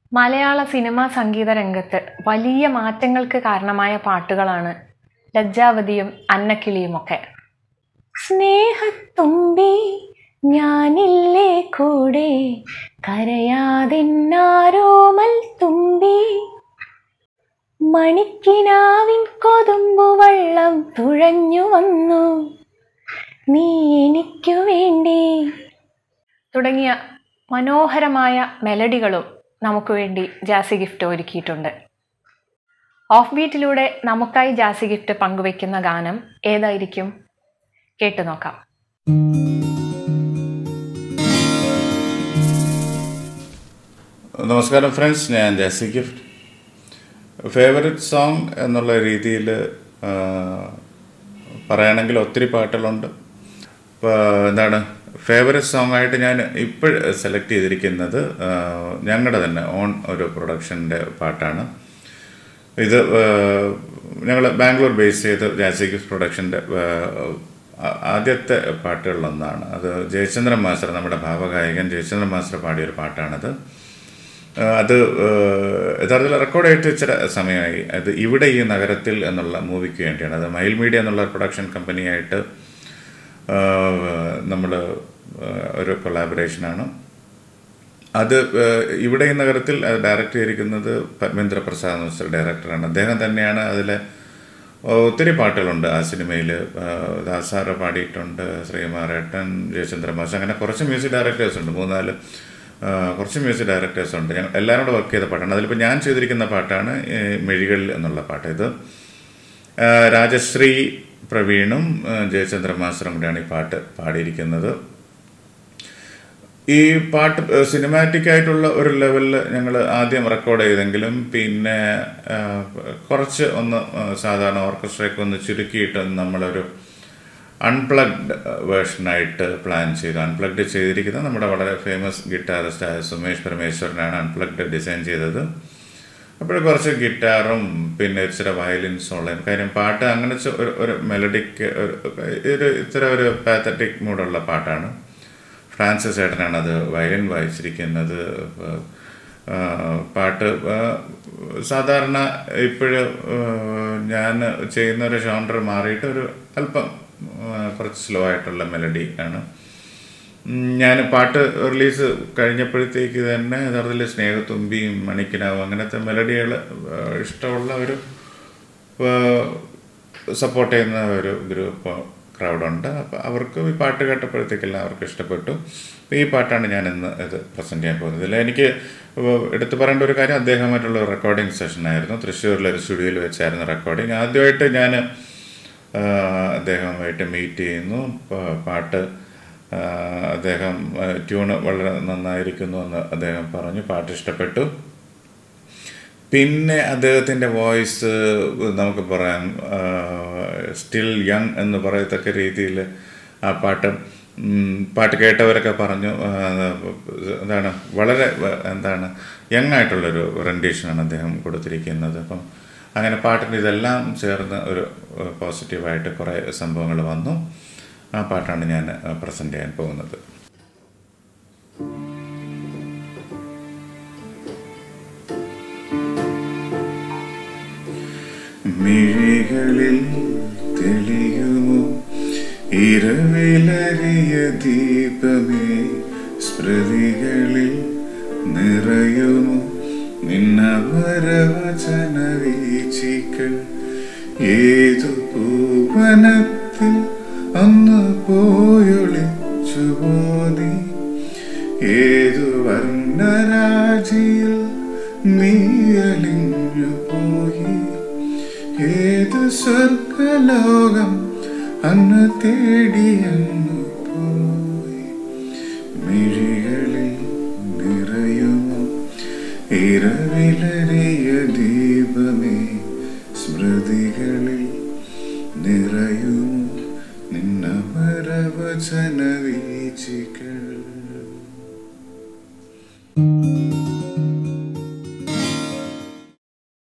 മലയാള സിനിമാ സംഗീത രംഗത്ത് വലിയ മാറ്റങ്ങൾക്ക് കാരണമായ പാട്ടുകളാണ് ലജ്ജാവതിയും അന്നക്കിളിയുമൊക്കെ സ്നേഹത്തുമ്പി ഞാനില്ലേ കൂടെ കരയാതെന്നാരോമൽ തുമ്പി മണിക്കിനാവിൻ കൊതുമ്പു വള്ളം തുഴഞ്ഞു വന്നു നീ എനിക്കു വേണ്ടി തുടങ്ങിയ മനോഹരമായ മെലഡികളും നമുക്ക് വേണ്ടി ജാസി ഗിഫ്റ്റ് ഒരുക്കിയിട്ടുണ്ട് ഓഫ് ബീറ്റിലൂടെ നമുക്കായി ജാസി ഗിഫ്റ്റ് പങ്കുവെക്കുന്ന ഗാനം ഏതായിരിക്കും കേട്ടു നോക്കാം നമസ്കാരം ഫ്രണ്ട്സ് ഞാൻ ജാസി ഗിഫ്റ്റ് ഫേവററ്റ് സോങ് എന്നുള്ള രീതിയിൽ പറയുകയാണെങ്കിൽ ഒത്തിരി പാട്ടുകളുണ്ട് ഇപ്പോൾ എന്താണ് ഫേവററ്റ് സോങ് ആയിട്ട് ഞാൻ ഇപ്പോൾ സെലക്ട് ചെയ്തിരിക്കുന്നത് ഞങ്ങളുടെ തന്നെ ഓൺ ഒരു പ്രൊഡക്ഷൻ്റെ പാട്ടാണ് ഇത് ഞങ്ങൾ ബാംഗ്ലൂർ ബേസ് ചെയ്ത് ജാസി ഗിഫ്റ്റ് പ്രൊഡക്ഷൻ്റെ ആദ്യത്തെ പാട്ടുകളിലൊന്നാണ് അത് ജയചന്ദ്രൻ മാസ്റ്റർ നമ്മുടെ ഭാവഗായകൻ ജയചന്ദ്രൻ മാസ്റ്റർ പാടിയൊരു പാട്ടാണത് അത് യഥാർത്ഥത്തിൽ റെക്കോർഡായിട്ട് ഇച്ചിരി സമയമായി അത് ഇവിടെ ഈ നഗരത്തിൽ എന്നുള്ള മൂവിക്ക് വേണ്ടിയാണ് അത് മൈൽ മീഡിയ എന്നുള്ള പ്രൊഡക്ഷൻ കമ്പനിയായിട്ട് നമ്മൾ ഒരു കൊളാബറേഷനാണ് അത് ഇവിടെ ഈ നഗരത്തിൽ ഡയറക്റ്റ് ചെയ്തിരിക്കുന്നത് പത്മേന്ദ്ര പ്രസാദ് മിസ്റ്റർ ഡയറക്ടറാണ് അദ്ദേഹം തന്നെയാണ് അതിലെ ഒത്തിരി പാട്ടുകളുണ്ട് ആ സിനിമയിൽ ദാസാറ് പാടിയിട്ടുണ്ട് ശ്രീമാരേട്ടൻ ജയചന്ദ്ര മാഷ് അങ്ങനെ കുറച്ച് മ്യൂസിക് ഡയറക്ടേഴ്സ് ഉണ്ട് മൂന്നാല് കുറച്ച് മ്യൂസിക് ഡയറക്ടേഴ്സ് ഉണ്ട് ഞങ്ങൾ എല്ലാവരും കൂടെ വർക്ക് ചെയ്ത പാട്ടാണ് അതിലിപ്പോൾ ഞാൻ ചെയ്തിരിക്കുന്ന പാട്ടാണ് മെഴികളിൽ എന്നുള്ള പാട്ട് ഇത് രാജശ്രീ പ്രവീണും ജയചന്ദ്ര മാസ്റ്ററും കൂടെയാണ് ഈ പാട്ട് പാടിയിരിക്കുന്നത് ഈ പാട്ട് സിനിമാറ്റിക് ആയിട്ടുള്ള ഒരു ലെവലിൽ ഞങ്ങൾ ആദ്യം റെക്കോർഡ് ചെയ്തെങ്കിലും പിന്നെ കുറച്ച് ഒന്ന് സാധാരണ ഓർക്കസ്ട്രയൊക്കെ ഒന്ന് ചുരുക്കിയിട്ട് നമ്മളൊരു അൺപ്ലഗ്ഡ് വേർഷനായിട്ട് പ്ലാൻ ചെയ്തു അൺപ്ലഗ്ഡ് ചെയ്തിരിക്കുന്നത് നമ്മുടെ വളരെ ഫേമസ് ഗിറ്റാറിസ്റ്റായ സുമേഷ് പരമേശ്വരനാണ് അൺപ്ലഗ്ഡ് ഡിസൈൻ ചെയ്തത് അപ്പോൾ കുറച്ച് ഗിറ്റാറും പിന്നെ ഇച്ചിരി വയലിൻസുള്ള കാര്യം പാട്ട് അങ്ങനെ ഒരു ഒരു മെലഡിക്ക് ഒരു ഇച്ചിരി ഒരു പാത്തറ്റിക് മൂഡുള്ള പാട്ടാണ് ഫ്രാൻസിസ് ചേട്ടനാണ് അത് വയലിൻ വായിച്ചിരിക്കുന്നത് പാട്ട് സാധാരണ ഇപ്പോഴും ഞാൻ ചെയ്യുന്ന ഒരു ഷോണ്ടർ മാറിയിട്ട് ഒരു അല്പം കുറച്ച് സ്ലോ ആയിട്ടുള്ള മെലഡി ആണ് ഞാൻ പാട്ട് റിലീസ് കഴിഞ്ഞപ്പോഴത്തേക്ക് തന്നെ യഥാർത്ഥത്തിൽ സ്നേഹത്തുമ്പിയും മണിക്കിനാവും അങ്ങനത്തെ മെലഡികൾ ഇഷ്ടമുള്ള ഒരു സപ്പോർട്ട് ചെയ്യുന്ന ഒരു ഗ്രൂപ്പ് ക്രൗഡുണ്ട് അപ്പോൾ അവർക്ക് ഈ പാട്ട് കേട്ടപ്പോഴത്തേക്കെല്ലാം അവർക്ക് ഇഷ്ടപ്പെട്ടു ഈ പാട്ടാണ് ഞാൻ ഇന്ന് ഇത് പ്രസൻറ്റ് ചെയ്യാൻ പോകുന്നത് ഇതിൽ എനിക്ക് എടുത്തു പറയേണ്ട ഒരു കാര്യം അദ്ദേഹമായിട്ടുള്ള റെക്കോർഡിംഗ് സെഷനായിരുന്നു തൃശ്ശൂരിലെ ഒരു സ്റ്റുഡിയോയിൽ വെച്ചായിരുന്നു റെക്കോർഡിങ് ആദ്യമായിട്ട് ഞാൻ അദ്ദേഹവുമായിട്ട് മീറ്റ് ചെയ്യുന്നു പാട്ട് അദ്ദേഹം ട്യൂണ് വളരെ നന്നായിരിക്കുന്നു എന്ന് അദ്ദേഹം പറഞ്ഞു പാട്ട് ഇഷ്ടപ്പെട്ടു പിന്നെ അദ്ദേഹത്തിൻ്റെ വോയിസ് നമുക്ക് പറയാം സ്റ്റിൽ യങ് എന്ന് പറയത്തക്ക രീതിയിൽ ആ പാട്ട് പാട്ട് കേട്ടവരൊക്കെ പറഞ്ഞു എന്താണ് വളരെ എന്താണ് യങ് ആയിട്ടുള്ളൊരു റെൻഡേഷനാണ് അദ്ദേഹം കൊടുത്തിരിക്കുന്നത് അപ്പം അങ്ങനെ പാട്ടിന് ഇതെല്ലാം ചേർന്ന് ഒരു പോസിറ്റീവായിട്ട് കുറേ സംഭവങ്ങൾ വന്നു ആ പാട്ടാണ് ഞാൻ പ്രസൻറ്റ് ചെയ്യാൻ പോകുന്നത് മിഴികളിൽ തെളിയുമോ ഇരവിലറിയ ദീപമേ സ്മൃതികളിൽ നിറയുമോ നിന്നവരവചന വീച്ചികൾ ഏതു പൂവനത്തിൽ അന്ന് പോയൊളിച്ചു പോതി ഏതു വർണ്ണരാജിയിൽ നീ അലിഞ്ഞു പോയി ഏതു സ്വർഗലോകം അന്ന് തേടിയന്നു പോയി മിഴികളിൽ നിറയുമോ ഇരവിലറിയ ദീപമേ സ്മൃതികളിൽ നിറയുമോ നിന്നമരവചന വീച്ചികൾ